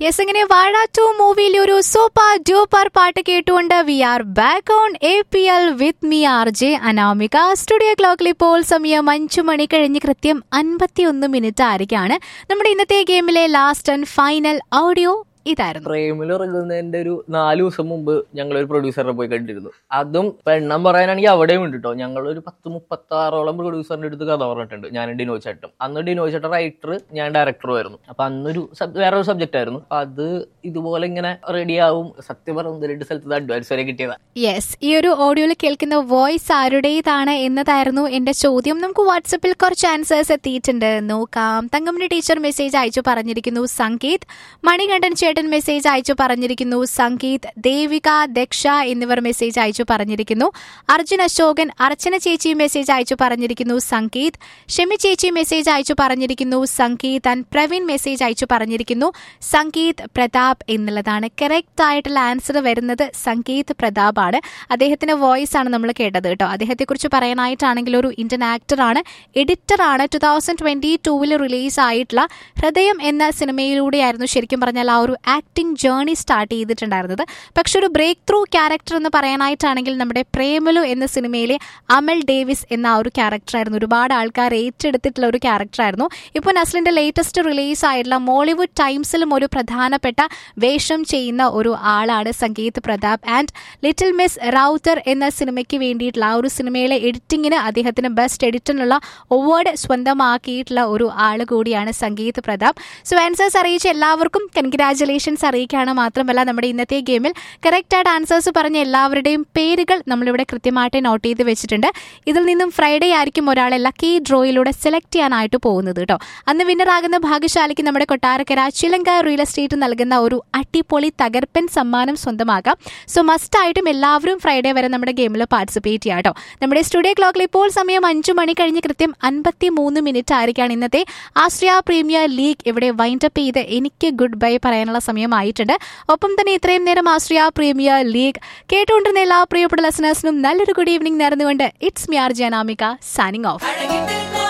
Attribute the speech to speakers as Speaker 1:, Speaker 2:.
Speaker 1: yes ഇങ്ങനെ വാഴ to മൂവിയിൽ ഒരു സൂപ്പർ ഡ്യൂപ്പർ പാട്ട് കേട്ടുകൊണ്ട് we are back on A P L with me R J Anamika studio ക്ലോക്കിൽ ഇപ്പോൾ സമയം അഞ്ചു മണി കഴിഞ്ഞ് കൃത്യം അൻപത്തിയൊന്ന് മിനിറ്റ് ആയിരിക്കാണ് നമ്മുടെ ഇന്നത്തെ ഗെയിമിലെ ലാസ്റ്റ് ആൻഡ് ഫൈനൽ ഓഡിയോ ഇതായിരുന്നു
Speaker 2: പ്രേമിൽ ഇറങ്ങുന്നതിന്റെ ഒരു നാല് ദിവസം മുമ്പ് ഞങ്ങൾ ഒരു പ്രൊഡ്യൂസറെ പോയി കണ്ടിരുന്നു അതും ഇപ്പൊ എണ്ണം പറയാനാണെങ്കിൽ അവിടെയും ഉണ്ട് കേട്ടോ ഞങ്ങൾ ഒരു പത്ത് മുപ്പത്തി ആറോളം പ്രൊഡ്യൂസറിന്റെ അടുത്ത് കഥ പറഞ്ഞിട്ടുണ്ട് ഞാൻ ഡിനോ ചേട്ടൻ അന്ന് ഡിനോ ചേട്ടൻ റൈറ്റർ ഞാൻ ഡയറക്ടറും ആയിരുന്നു അപ്പൊ അന്നൊരു sub- വേറെ ഒരു സബ്ജക്റ്റ് ആയിരുന്നു അപ്പൊ അത് ഇതുപോലെ ഇങ്ങനെ റെഡി ആവും സത്യം പറഞ്ഞ രണ്ട് സ്ഥലത്ത് അഡ്വാൻസ് വരെ കിട്ടിയതാ
Speaker 1: യെസ് ഈ ഒരു ഓഡിയോയിൽ കേൾക്കുന്ന വോയിസ് ആരുടേതാണ് എന്നതായിരുന്നു എന്റെ ചോദ്യം നമുക്ക് വാട്സപ്പിൽ കുറച്ച് ആൻസേഴ്സ് എത്തിയിട്ടുണ്ട് നോക്കാം തങ്കമണി ടീച്ചർ മെസ്സേജ് അയച്ചു പറഞ്ഞിരിക്കുന്നു സംഗീത് മണികണ്ഠൻ ചേട്ടൻ മെസ്സേജ് അയച്ചു പറഞ്ഞിരിക്കുന്നു സംഗീത് ദേവിക ദക്ഷ എന്നിവർ മെസ്സേജ് അയച്ചു പറഞ്ഞിരിക്കുന്നു അർജുൻ അശോകൻ അർച്ചന ചേച്ചി മെസ്സേജ് അയച്ചു പറഞ്ഞിരിക്കുന്നു സംഗീത് ഷെമി ചേച്ചി മെസ്സേജ് അയച്ചു പറഞ്ഞിരിക്കുന്നു സംഗീത് ആൻഡ് പ്രവീൺ മെസ്സേജ് അയച്ചു പറഞ്ഞിരിക്കുന്നു സംഗീത് പ്രതാപ് എന്നുള്ളതാണ് കറക്റ്റ് ആയിട്ടുള്ള ആൻസർ വരുന്നത് സംഗീത് പ്രതാപ് ആണ് അദ്ദേഹത്തിന്റെ വോയിസ് ആണ് നമ്മൾ കേട്ടത് കേട്ടോ അദ്ദേഹത്തെ കുറിച്ച് പറയാനായിട്ടാണെങ്കിൽ ഒരു ഇന്ത്യൻ ആക്ടർ ആണ് എഡിറ്റർ ആണ് ടു തൗസൻഡ് ട്വന്റി ടൂവിൽ റിലീസ് ആയിട്ടുള്ള ഹൃദയം എന്ന സിനിമയിലൂടെയായിരുന്നു ശരിക്കും പറഞ്ഞാൽ ആ ഒരു ആക്ടിംഗ് ജേർണി സ്റ്റാർട്ട് ചെയ്തിട്ടുണ്ടായിരുന്നത് പക്ഷെ ഒരു ബ്രേക്ക് ത്രൂ ക്യാരക്ടർ എന്ന് പറയാനായിട്ടാണെങ്കിൽ നമ്മുടെ പ്രേമലു എന്ന സിനിമയിലെ അമൽ ഡേവിസ് എന്ന ആ ഒരു ക്യാരക്ടറായിരുന്നു ഒരുപാട് ആൾക്കാർ ഏറ്റെടുത്തിട്ടുള്ള ഒരു ക്യാരക്ടറായിരുന്നു ഇപ്പോൾ നസ്ലിന്റെ ലേറ്റസ്റ്റ് റിലീസ് ആയിട്ടുള്ള മോളിവുഡ് ടൈംസിലും ഒരു പ്രധാനപ്പെട്ട വേഷം ചെയ്യുന്ന ഒരു ആളാണ് Sangeeth Prathap and little Miss Rawther എന്ന സിനിമയ്ക്ക് വേണ്ടിയിട്ടുള്ള ആ ഒരു സിനിമയിലെ എഡിറ്റിങ്ങിന് അദ്ദേഹത്തിന് ബെസ്റ്റ് എഡിറ്റിനുള്ള അവാർഡ് സ്വന്തമാക്കിയിട്ടുള്ള ഒരു ആൾ കൂടിയാണ് സംഗീത് പ്രതാപ് സോ ആൻസേഴ്സ് അറിയിച്ച എല്ലാവർക്കും കൺഗ്രാറ്റുലേഷൻസ് അറിയിക്കുകയാണ് മാത്രമല്ല നമ്മുടെ ഇന്നത്തെ ഗെയിമിൽ കറക്റ്റ് ആയിട്ട് ആൻസേഴ്സ് പറഞ്ഞ എല്ലാവരുടെയും പേരുകൾ നമ്മളിവിടെ കൃത്യമായിട്ട് നോട്ട് ചെയ്ത് വെച്ചിട്ടുണ്ട് ഇതിൽ നിന്നും ഫ്രൈഡേ ആയിരിക്കും ഒരാളെ ലക്കി ഡ്രോയിലൂടെ സെലക്ട് ചെയ്യാനായിട്ട് പോകുന്നത് കേട്ടോ അന്ന് വിന്നറാകുന്ന ഭാഗ്യശാലിക്ക് നമ്മുടെ കൊട്ടാരക്കര ചിലങ്ക റിയൽ എസ്റ്റേറ്റ് നൽകുന്ന ഒരു അടിപൊളി തകർപ്പൻ സമ്മാനം സ്വന്തമാക്കാം സോ മസ്റ്റ് ആയിട്ടും എല്ലാവരും ഫ്രൈഡേ വരെ നമ്മുടെ ഗെയിമിൽ പാർട്ടിസിപ്പേറ്റ് ചെയ്യാം കേട്ടോ നമ്മുടെ സ്റ്റുഡിയോ ക്ലോക്കിൽ ഇപ്പോൾ സമയം അഞ്ചു മണി കഴിഞ്ഞ് കൃത്യം അൻപത്തി മൂന്ന് മിനിറ്റ് ആയിരിക്കാണ് ഇന്നത്തെ ആസ്ട്രിയ പ്രീമിയർ ലീഗ് ഇവിടെ വൈൻഡ് അപ്പ് ചെയ്ത് എനിക്ക് ഗുഡ് ബൈ പറയാനുള്ള സമയമായിട്ടുണ്ട് ഒപ്പം തന്നെ ഇത്രയും നേരം ആസ്ട്രിയ പ്രീമിയർ ലീഗ് കേട്ടുകൊണ്ടിരുന്ന എല്ലാ പ്രിയപ്പെട്ട ലെസനേഴ്സിനും നല്ലൊരു ഗുഡ് ഈവനിങ് നേർന്നുകൊണ്ട് it's me R Janamika signing of